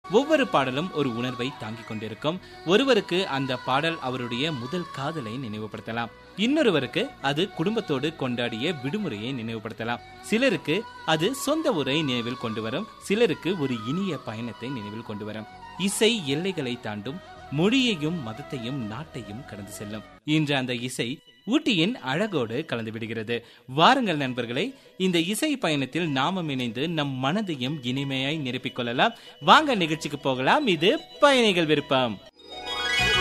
ஒவ்வொரு பாடலும் ஒரு உணர்வை தாங்கிக் கொண்டிருக்கும் ஒருவருக்கு அந்த பாடல் அவருடைய முதல் காதலை நினைவுபடுத்தலாம் இன்னொருவருக்கு அது குடும்பத்தோடு கொண்டாடிய விடுமுறையை நினைவுபடுத்தலாம் சிலருக்கு அது சொந்த ஊரை நினைவில் கொண்டு வரும் சிலருக்கு ஒரு இனிய பயணத்தை நினைவில் கொண்டு வரும் இசை எல்லைகளை தாண்டும் மொழியையும் மதத்தையும் நாட்டையும் கடந்து செல்லும் இன்று அந்த இசை ஊட்டியின் அழகோடு கலந்து விடுகிறது வாருங்கள் நண்பர்களே இந்த இசை பயணத்தில் நாமும் இணைந்து நம் மனதையும் இனிமையாய் நிரப்பிக் கொள்ளலாம் வாங்க நிகழ்ச்சிக்கு போகலாம் இது பயணிகள் விருப்பம்